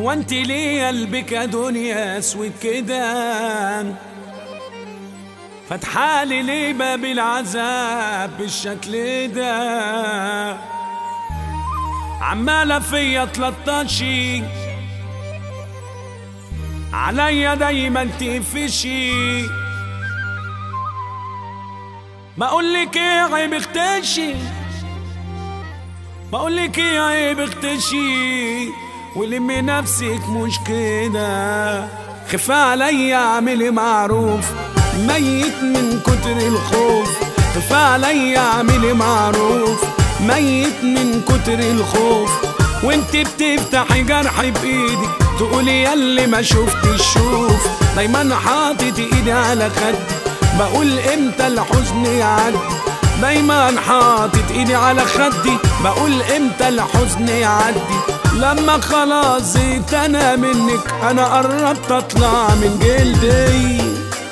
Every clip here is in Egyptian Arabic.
هو انت ليه قلبك يا دنيا اسود كده فتحالي ليه باب العذاب بالشكل ده عمالة فيا تلطشي عليا دايما تقفشي بقولك ايه عيب اختشي بقولك ايه عيب اختشي ولمي نفسك مش كده خف عليا اعملي معروف ميت من كتر الخوف خف عليا اعملي معروف ميت من كتر الخوف وانت بتفتحي جرحي بايدك تقولي ياللي ما شفتش شوف دايما حاطط ايدي على خدي بقول امتى الحزن يعدي دايما حاطط ايدي على خدي بقول امتى الحزن يعدي لما خلاص زيت انا منك انا قربت اطلع من جلدي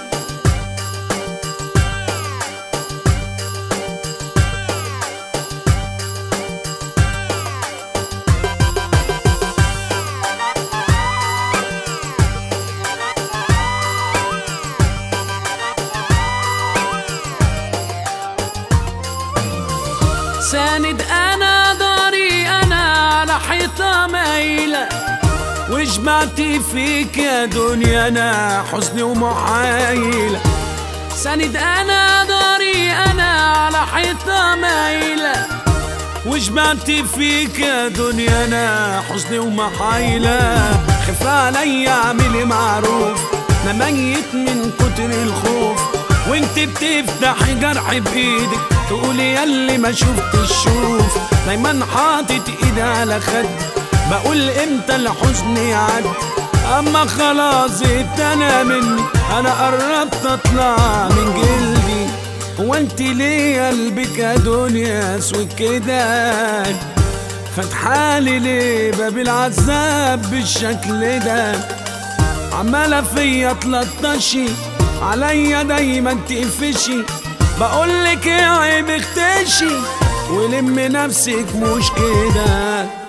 ساند انا داري انا على حيطه مايله وجمعت فيك يا دنيا انا حزني ومحايله ساند انا داري انا على حيطه مايله وجمعت فيك يا دنيا انا حزني ومحايله خف عليا اعملي معروف انا ميت من كتر الخوف وانت بتفتحي جرحي بايدك تقولي ياللي ما شفتش شوف دايما حاطط ايدي على خدي بقول امتى الحزن يعدي اما خلاص زيت انا مني انا قربت اطلع من جلدي هو انت ليه قلبك يا دنيا اسود كده فتحالي ليه باب العذاب بالشكل ده عمالة فيا تلطشي عليا دايما تقفشي بقولك ايه عيب اختشي ولم نفسك مش كده